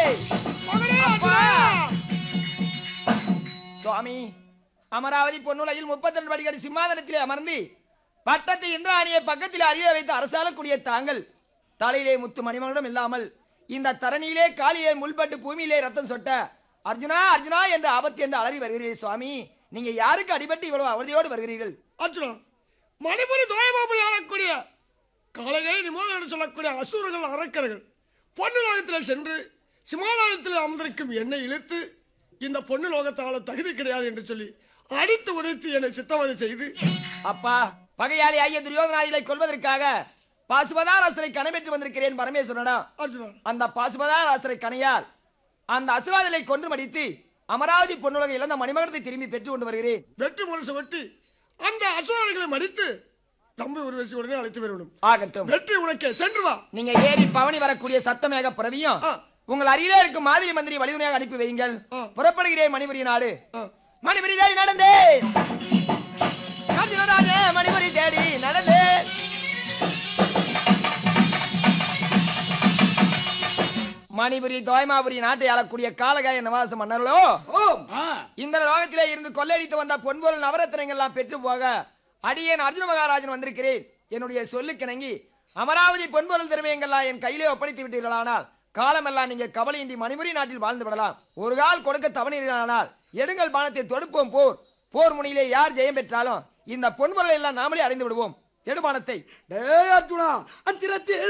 மகனே அப்பா. அர்ஜுனா! சுவாமி அமராவதி பொன்னுலகில் முப்பத்தி ரெண்டு படிக்கடி சிம்மாதனத்திலே அமர்ந்து பட்டத்தை இந்திராணியை பக்கத்தில் அருகே வைத்து அரசாளக்கூடிய தாங்கள் தலையிலே முத்து மணிமகுடம் இல்லாமல் இந்த தரணியிலே காலிலே முள்பட்டு பூமியிலே ரத்தம் சொட்ட அர்ஜுனா அர்ஜுனா என்ற ஆபத்து என்று அலறி வருகிறீர்கள் சுவாமி நீங்க யாருக்கு அடிபட்டு இவ்வளவு அவதியோடு வருகிறீர்கள் அர்ஜுனா மணிபுரி தோயமாபுரி ஆளக்கூடிய காலகை நிமோதம் என்று சொல்லக்கூடிய அசூரர்கள் அரக்கர்கள் பொண்ணு லோகத்தில் சென்று சிமாலயத்தில் அமர்ந்திருக்கும் என்னை இழுத்து இந்த பொண்ணு லோகத்தால தகுதி கிடையாது என்று சொல்லி அடித்து உதைத்து என்னை சித்தவதை செய்து அப்பா பகையாளி ஆகிய துரியோதனாதிகளை கொல்வதற்காக பாசுபதாராசரை கணபெற்று வந்திருக்கிறேன் பரமேஸ்வரனா அர்ஜுனா அந்த பாசுபதாராசரை கணையால் அந்த அசுராதலை கொன்று மடித்து அமராவதி பொன்னுலக இழந்த மணிமகத்தை திரும்பி பெற்று கொண்டு வருகிறேன் வெற்றி முரசு வெட்டி அந்த அசுரர்களை மடித்து நம்பி ஒரு வயசு உடனே அழைத்து வரணும் ஆகட்டும் வெற்றி உனக்கே சென்று வா நீங்க ஏறி பவனி வரக்கூடிய சத்தமேக பிறவியும் ஆ. உங்கள் அருகிலே இருக்கும் மாதிரி மந்திரி வழிதுணையாக அனுப்பி வையுங்கள் ஆ. புறப்படுகிறேன் மணிபுரி நாடு ஆ. மணிபுரி தேடி நடந்தேன் காஞ்சிவராஜே மணிபுரி தேடி நடந்தேன் மணிபுரி தோயமாபுரி நாட்டை ஆளக்கூடிய காலகாய நவாச மன்னர்களோ இந்த லோகத்திலே இருந்து கொள்ளையடித்து வந்த பொன்பொருள் நவரத்தினங்கள் எல்லாம் பெற்று போக அடியேன் அர்ஜுன மகாராஜன் வந்திருக்கிறேன் என்னுடைய சொல்லுக்கிணங்கி அமராவதி பொன்பொருள் திறமையங்கள்லாம் என் கையிலே ஒப்படைத்து விட்டீர்களானால் காலமெல்லாம் நீங்க கவலையின்றி மணிமுரி நாட்டில் வாழ்ந்து விடலாம் ஒரு கால் கொடுக்க தவணீர்களானால் எடுங்கள் பானத்தை தொடுப்போம் போர் போர் முனையிலே யார் ஜெயம் பெற்றாலும் இந்த பொன்பொருளை எல்லாம் நாமளே அறிந்து விடுவோம் எடுபானத்தை டேய் அர்ஜுனா அத்திரத்தில்